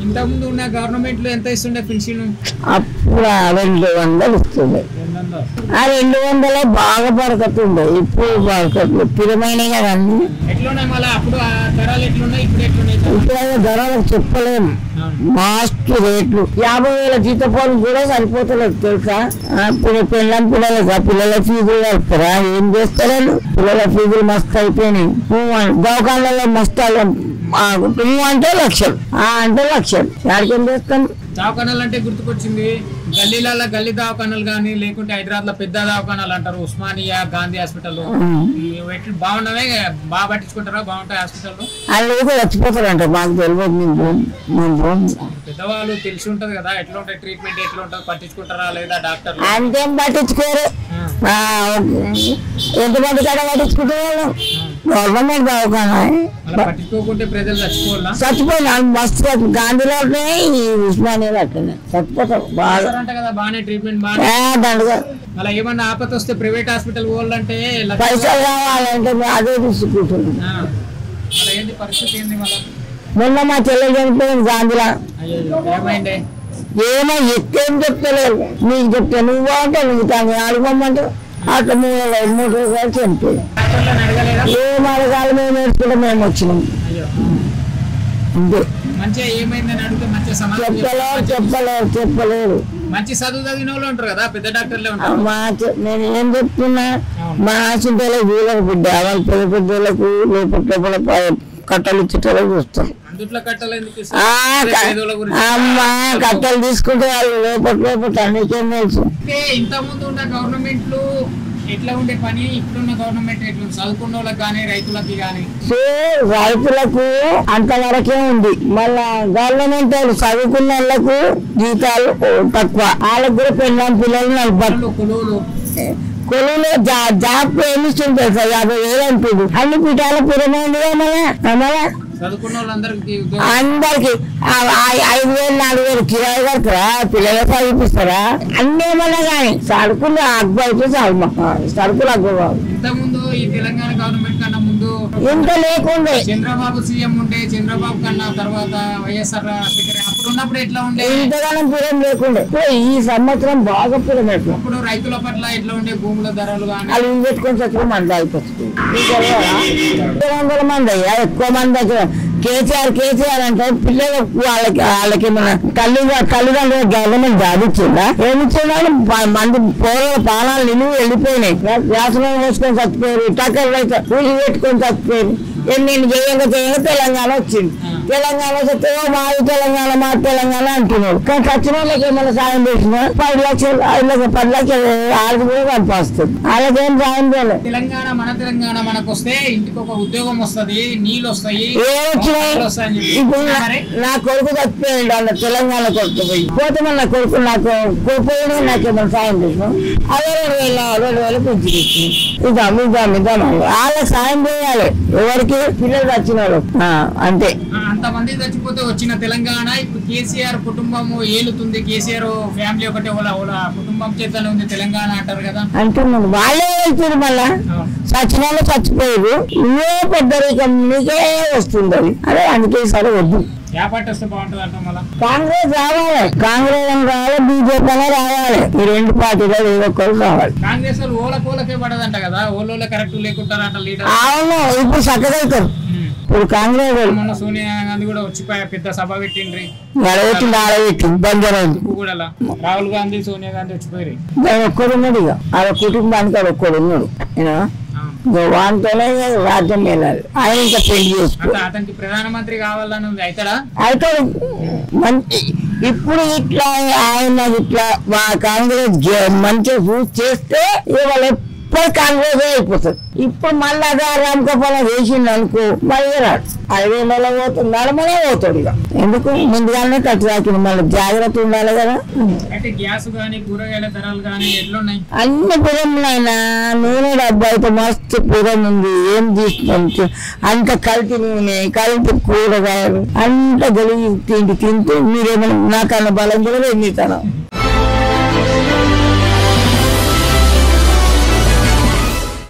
ఇంతకుముందు ఉన్న గవర్నమెంట్ లో ఎంత ఇస్తుండే పెన్షన్ అప్పుడు ఆ రెండు వందలు ఇస్తుండే ఆ రెండు వందలే బాగా బరకతుండే ఇప్పుడు బరకట్లు పిరమైన కదండి ఎట్లున్నాయి మళ్ళీ అప్పుడు ఆ ధరలు ఎట్లున్నాయి ఇప్పుడు ఎట్లున్నాయి ఇప్పుడు ధరలకు చెప్పలేము మాస్ట్ రేట్లు యాభై వేల జీతపోలు కూడా సరిపోతలేదు తెలుసా ఆ, ఇప్పుడు పిల్లల పిల్లలకి ఆ పిల్లల ఫీజులు కలుపుతారా ఏం చేస్తారు పిల్లల ఫీజులు మస్తు అయిపోయినాయి నువ్వు అన్- దవాఖానలలో మస్తు అల్లం. ఆ, నువ్వు అంటే లక్షలు ఆ అంటే లక్షలు యాడికి ఏం చేస్తాం దవాఖానాలు అంటే గుర్తుకొచ్చింది గల్లీలలో గల్లీ దవాఖానాలు కానీ లేకుంటే హైదరాబాద్ లో పెద్ద దవాఖానాలు అంటారు ఉస్మానియా గాంధీ హాస్పిటల్ ఎట్లు బాగున్నవే బాగా పట్టించుకుంటారా బాగుంటాయి హాస్పిటల్ వాళ్ళు కూడా చచ్చిపోతారంట మాకు తెలియదు మేము పోం- మేము పోం. పెద్దవాళ్ళు తెలిసి ఉంటది కదా ఎట్లా ఉంటాయి ట్రీట్మెంట్ ఎట్లా ఉంటుంది పట్టించుకుంటారా లేదా డాక్టర్లు అంతేం పట్టించుకోరు ఆ, ఎంతమంది కాడ పట్టించుకుంటారు గవర్నమెంట్ దవాఖానా మళ్ళీ పట్టించుకోకుంటే ప్రజలు చచ్చిపోవాలా చచ్చిపోయినా మస్తు చచ్చి- గాంధీలో అట్లనే ఈ ఉస్మానియాలో అట్లనే చచ్చిపోతారు బాగా అంట కదా బాగానే ట్రీట్మెంట్ బాగా ఏ దండగా మళ్ళీ ఏమన్నా ఆపత వస్తే ప్రైవేట్ హాస్పిటల్ పోవాలంటే లక్ష- పైసలు కావాలంటే మేము అదే తీసుకుంటున్నాం ఆ. మళ్ళీ ఏంటి పరిస్థితి ఏంది మళ్ళీ మొన్న మా చెల్లెలు చనిపోయింది గాంధీలో అయ్యో ఏమైంది ఏమో ఎక్కేం చెప్తలేరు నీకు చెప్తే నువ్వు అంటే నువ్వు తాను ఆడుకోమంటే అట్లా మూడు మూడు రోజులు చనిపోయింది డాక్టర్లను అడగలేదా ఏం అడగాలి మేము నేర్చుకుంటే మేము వచ్చినాం అయ్యో అంతే మంచిగా ఏమైందని అడిగితే మంచిగా సమాధానం చెప్పలేరు చెప్తారు. చెప్పలేరు చెప్పలేరు మంచి చదువు చదివిన వాళ్ళు ఉంటారు కదా పెద్ద డాక్టర్లే ఉంటారు మా చె- నేను ఏం చెప్తున్నా మా ఆశింతలకు వీళ్ళకి బిడ్డ వాళ్ళు పెద్ద పెద్దలకు లోపల లోపల ప- కట్టలు ఇచ్చేటోళ్ళకి చూస్తాం అందుట్లో కట్టాలి ఎందుకు ఆ, ఇస్తారు? క- పేదోళ్ళ గురించి అమ్మా కట్టలు తీసుకుంటే వాళ్ళు లోపల లోపల నీకేం తెలుసు అంటే ఇంత ముందు ఉన్న గవర్నమెంట్లు ఎట్లా ఉండే పని ఇప్పుడున్న గవర్నమెంట్ ఎట్లా ఉంది? చదువుకున్న వాళ్ళకి కానీ రైతులకి కానీ సో రైతులకు అంతవరకే ఉంది మళ్ళా గవర్నమెంట్ వాళ్ళు చదువుకున్న వాళ్ళకు జీతాలు తక్కువ వాళ్ళకు కూడా పెళ్ళాం పిల్లలు నలభై కొలువులు కొలువులో జా జాబ్ ఏమి ఇస్తుంది సార్ యాభై వేలు అంటుంది అన్ని పీఠాల పిరమైందిగా మన మన చదువుకున్న వాళ్ళందరికీ ఉద్యోగం అందరికి ఆ- ఆ- ఐదు వేలు నాలుగు వేలు కిరాయి కడతారా పిల్లలు చదివిపిస్తారా అన్ని ఏమన్నా కానీ సరుకులు అగ్గు అయితే చాలు మాకు సరుకులు అగ్గు కావు ఇంత ముందు ఈ తెలంగాణ గవర్నమెంట్ కన్నా ముందు ఇంత లేకుండే చంద్రబాబు సీఎం ఉండే చంద్రబాబు కన్నా తర్వాత వైఎస్ఆర్ రాజశేఖర్ అప్పుడు ఉన్నప్పుడు ఎట్లా ఉండే ఇంతగానం పిరం లేకుండే ఇప్పుడు ఈ సంవత్సరం బాగా పిరం పెట్టు అప్పుడు రైతుల పట్ల ఎట్లా ఉండే భూముల ధరలు కానీ వాళ్ళు ఇల్లు పెట్టుకొని చచ్చిన మంది అయిపోతుంది మీకు తెలియదా? రెండు వందల మంది అయ్యా ఎక్కువ మంది దగ్గర కేసీఆర్ కేసీఆర్ అంటే పిల్లలకు వాళ్ళకి వాళ్ళకి మన తల్లి తల్లిదండ్రులు గవర్నమెంట్ జాబ్ ఇచ్చిందా ఏమి ఇచ్చిందని మంది పోరాల ప్రాణాలు నిలువ వెళ్ళిపోయినాయి వ్యాసనం వేసుకొని చచ్చిపోయారు టక్కర్లు అయితే కూలి పెట్టుకొని చచ్చిపోయారు ఎన్ని చేయంగా చేయంగా తెలంగాణ వచ్చింది తెలంగాణ వస్తే "ఓ, మాది తెలంగాణ మా తెలంగాణ అంటున్నారు కానీ చచ్చిన వాళ్ళకి ఏమైనా సాయం చేసినా పది లక్షలు ఐదు లక్షలు పది లక్షలు వాళ్ళకి కూడా పంపిస్తుంది వాళ్ళకేం సాయం చేయలేదు తెలంగాణ మన తెలంగాణ మనకు వస్తే ఇంటికి ఒక ఉద్యోగం వస్తది నీళ్ళు వస్తాయి ఏమొచ్చినాయి మోటార్లు వస్తాయని చెప్పి. ఇప్పుడు నా- మరి నా కొడుకు చచ్చిపోయాడు అన్న తెలంగాణ కొడుకు పోయి పోతే మన నా కొడుకు నాకు పోయినా నాకేమైనా సాయం చేసిన అదే రెండు వేల రెండు వేలు పెంచి ఇద్దాం ఇద్దాం ఇద్దాం అని. వాళ్ళకి సాయం చేయాలి ఎవరికి పిల్లలు వచ్చినారు అంతే ఆ, అంతమంది చచ్చిపోతే వచ్చిన తెలంగాణ ఇప్పుడు కేసీఆర్ కుటుంబం ఏలుతుంది కేసీఆర్ ఫ్యామిలీ ఒకటే వాళ్ళ వాళ్ళ కుటుంబం చేతనే ఉంది తెలంగాణ అంటారు కదా అంటున్నాను వాళ్ళే వెళ్తారు మళ్ళా చచ్చిన వాళ్ళు చచ్చిపోయారు నువ్వే పెద్దరికం నీకే వస్తుంది అది అదే అందుకే సరే వద్దు ఏ పార్టీ వస్తే బాగుంటుంది అంటాం మళ్ళా కాంగ్రెస్ రావాలి కాంగ్రెస్ అని రావాలి బీజేపీ అనే రావాలి ఈ రెండు పార్టీలో ఏదో ఒకరు రావాలి కాంగ్రెస్ వాళ్ళు ఓల కోలకే పడదంట కదా ఓలోళ్ళే కరెక్ట్ లేకుంటారంట లీడర్ అవును ఇప్పుడు చక్కగా అవుతారు ఇప్పుడు కాంగ్రెస్ వాళ్ళు మొన్న సోనియా గాంధీ కూడా వచ్చిపోయా పెద్ద సభ పెట్టిండ్రి ఎడబెట్టింది ఆడబెట్టింది బంజారాలు కూడా రాహుల్ గాంధీ సోనియా గాంధీ వచ్చిపోయి దాని ఒక్కడు ఉన్నాడు ఇక వాళ్ళ కుటుంబానికి ఆడ ఒక్కడు ఉన్నాడు ఈయన ఇక వానితోనే రాజ్యం వెళ్ళాలి ఆయన ఇంకా పెళ్లి చేసుకో అంటే అతనికి ప్రధానమంత్రి కావాలని ఉంది అవుతాడా అయితే మంచి ఇప్పుడు ఇట్లా ఆయన ఇట్లా మా కాంగ్రెస్ గె- మంచిగా చూసి చేస్తే ఇవాళ ఎప్పుడు కాంగ్రెస్ అయిపోతుంది ఇప్పుడు మళ్ళీ అదే రామకపాలం వేసిండు అనుకో మళ్ళీ రాడు ఐదు నెలలు పోతుంది నడమనే పోతాడు ఇక ఎందుకు ముందుగానే కట్టు రాకింది మళ్ళీ జాగ్రత్త ఉండాలి కదా అయితే గ్యాస్ గానీ కూరగాయల ధరలు గానీ ఎట్లున్నాయి అన్ని పురములైనా నూనె డబ్బు అయితే మస్తు పురం ఉంది ఏం తీసుకుంటాం అంత కల్తీ నూనె కల్తీ కూరగాయలు అంత గలిగి తిండి తింటూ మీరేమైనా నాకన్నా బలం కూడా ఎన్నితనం